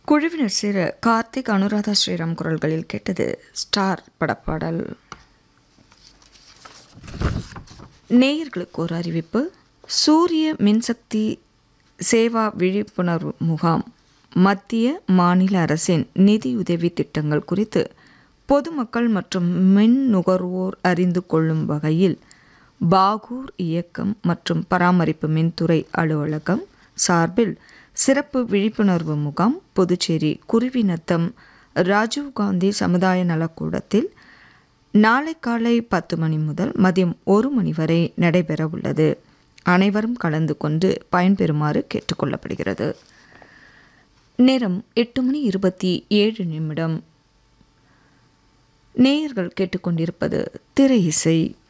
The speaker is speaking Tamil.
குழுவினர் சேர கார்த்திக் அனுராதா ஸ்ரீராம் குரல்களில் கேட்டது ஸ்டார் படப்பாடல் நேயர்களுக்கு ஒரு அறிவிப்பு சூரிய மின்சக்தி சேவா விழிப்புணர்வு முகாம் மத்திய மாநில அரசின் நிதியுதவி திட்டங்கள் குறித்து பொதுமக்கள் மற்றும் மின் நுகர்வோர் அறிந்து கொள்ளும் வகையில் பாகூர் இயக்கம் மற்றும் பராமரிப்பு மின்துறை அலுவலகம் சார்பில் சிறப்பு விழிப்புணர்வு முகாம் புதுச்சேரி குருவிநத்தம் ராஜீவ்காந்தி சமுதாய நலக்கூடத்தில் நாளை காலை பத்து மணி முதல் மதியம் ஒரு மணி வரை நடைபெற உள்ளது அனைவரும் கலந்து கொண்டு பயன்பெறுமாறு கேட்டுக்கொள்ளப்படுகிறது நேரம் எட்டு மணி இருபத்தி ஏழு நிமிடம் நேயர்கள் கேட்டுக்கொண்டிருப்பது திரை இசை